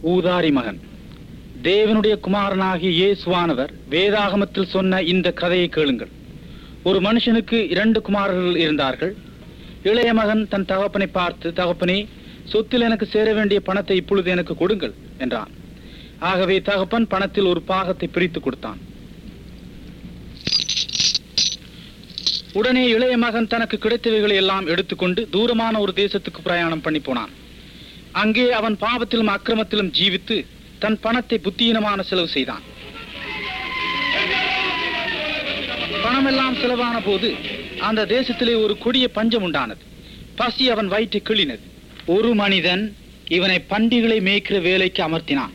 ஊதாரி மகன் தேவனுடைய குமாரனாகிய இயேசுவானவர் வேதாகமத்தில் சொன்ன இந்த கதையை கேளுங்கள் ஒரு மனுஷனுக்கு இரண்டு குமாரர்கள் இருந்தார்கள் இளைய மகன் தன் தகப்பனை பார்த்து தகப்பனே சொத்தில் எனக்கு சேர வேண்டிய பணத்தை இப்பொழுது எனக்கு கொடுங்கள் என்றான் ஆகவே தகப்பன் பணத்தில் ஒரு பாகத்தை பிரித்து கொடுத்தான் உடனே இளைய மகன் தனக்கு கிடைத்தவைகளை எல்லாம் எடுத்துக்கொண்டு தூரமான ஒரு தேசத்துக்கு பிரயாணம் பண்ணி போனான் அங்கே அவன் பாவத்திலும் அக்கிரமத்திலும் ஜீவித்து தன் பணத்தை புத்தியீனமான செலவு செய்தான் பணமெல்லாம் செலவான போது அந்த தேசத்திலே ஒரு கொடிய பஞ்சம் உண்டானது பசி அவன் வயிற்றை கிள்ளினது ஒரு மனிதன் இவனை பண்டிகளை மேய்க்கிற வேலைக்கு அமர்த்தினான்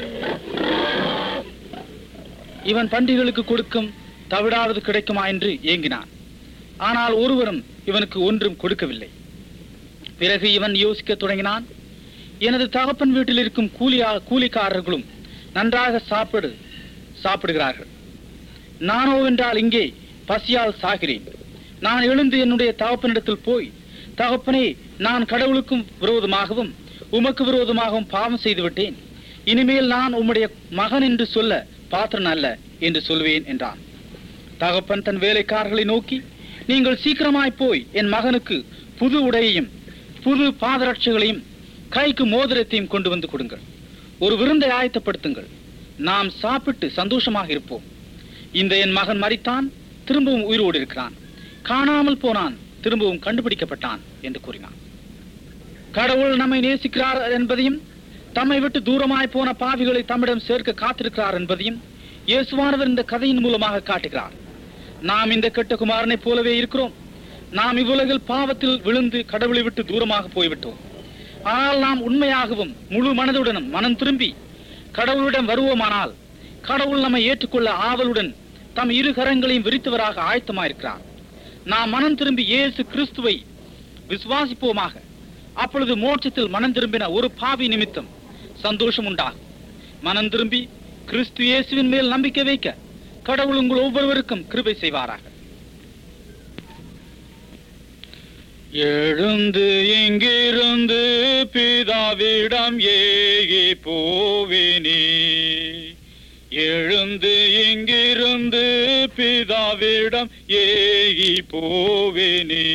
இவன் பண்டிகளுக்கு கொடுக்கும் தவிடாவது கிடைக்குமா என்று ஏங்கினான் ஆனால் ஒருவரும் இவனுக்கு ஒன்றும் கொடுக்கவில்லை பிறகு இவன் யோசிக்கத் தொடங்கினான் எனது தகப்பன் வீட்டில் இருக்கும் கூலியா கூலிக்காரர்களும் நன்றாக சாப்பிடு சாப்பிடுகிறார்கள் நானோ என்றால் இங்கே பசியால் சாகிறேன் நான் எழுந்து என்னுடைய தகப்பனிடத்தில் போய் தகப்பனே நான் கடவுளுக்கும் விரோதமாகவும் உமக்கு விரோதமாகவும் பாவம் செய்து விட்டேன் இனிமேல் நான் உம்முடைய மகன் என்று சொல்ல பாத்திரன் அல்ல என்று சொல்வேன் என்றான் தகப்பன் தன் வேலைக்காரர்களை நோக்கி நீங்கள் சீக்கிரமாய் போய் என் மகனுக்கு புது உடையையும் புது பாதரட்சைகளையும் கைக்கு மோதிரத்தையும் கொண்டு வந்து கொடுங்கள் ஒரு விருந்தை ஆயத்தப்படுத்துங்கள் நாம் சாப்பிட்டு சந்தோஷமாக இருப்போம் இந்த என் மகன் மரித்தான் திரும்பவும் உயிரோடு இருக்கிறான் காணாமல் போனான் திரும்பவும் கண்டுபிடிக்கப்பட்டான் என்று கூறினான் கடவுள் நம்மை நேசிக்கிறார் என்பதையும் தம்மை விட்டு தூரமாய் போன பாவிகளை தம்மிடம் சேர்க்க காத்திருக்கிறார் என்பதையும் இயேசுவானவர் இந்த கதையின் மூலமாக காட்டுகிறார் நாம் இந்த கெட்ட குமாரனைப் போலவே இருக்கிறோம் நாம் இவ்வுலகில் பாவத்தில் விழுந்து கடவுளை விட்டு தூரமாக போய்விட்டோம் ஆனால் நாம் உண்மையாகவும் முழு மனதுடனும் மனம் திரும்பி கடவுளிடம் வருவோமானால் கடவுள் நம்மை ஏற்றுக்கொள்ள ஆவலுடன் தம் இரு கரங்களையும் விரித்தவராக ஆயத்தமாயிருக்கிறார் நாம் மனம் திரும்பி இயேசு கிறிஸ்துவை விசுவாசிப்போமாக அப்பொழுது மோட்சத்தில் மனம் திரும்பின ஒரு பாவி நிமித்தம் சந்தோஷம் உண்டாகும் மனம் திரும்பி கிறிஸ்து இயேசுவின் மேல் நம்பிக்கை வைக்க கடவுள் உங்கள் ஒவ்வொருவருக்கும் கிருபை செய்வாராக எழுந்து இங்கிருந்து பிதாவிடம் ஏகி போவினி எழுந்து இங்கிருந்து பிதாவிடம் ஏகி போவினி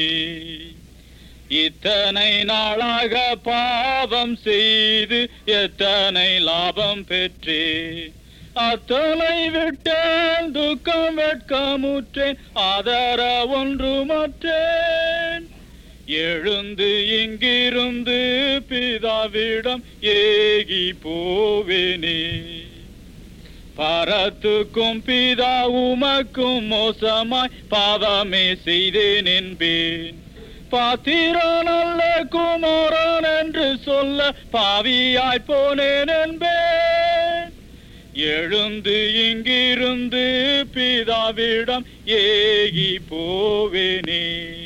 இத்தனை நாளாக பாவம் செய்து எத்தனை லாபம் பெற்றே அத்தனை விட்டேன் துக்கம் வெட்கமுற்றேன் ஆதர ஒன்றுமற்றேன் எழுந்து இங்கிருந்து பிதாவிடம் ஏகி போவேனே பரத்துக்கும் பிதா உமக்கும் மோசமாய் பாவமே செய்தேன் என்பேன் பாத்திரன் அல்ல குமாரன் என்று சொல்ல பாவியாய் போனேன் என்பேன் எழுந்து இங்கிருந்து பிதாவிடம் ஏகி போவேனே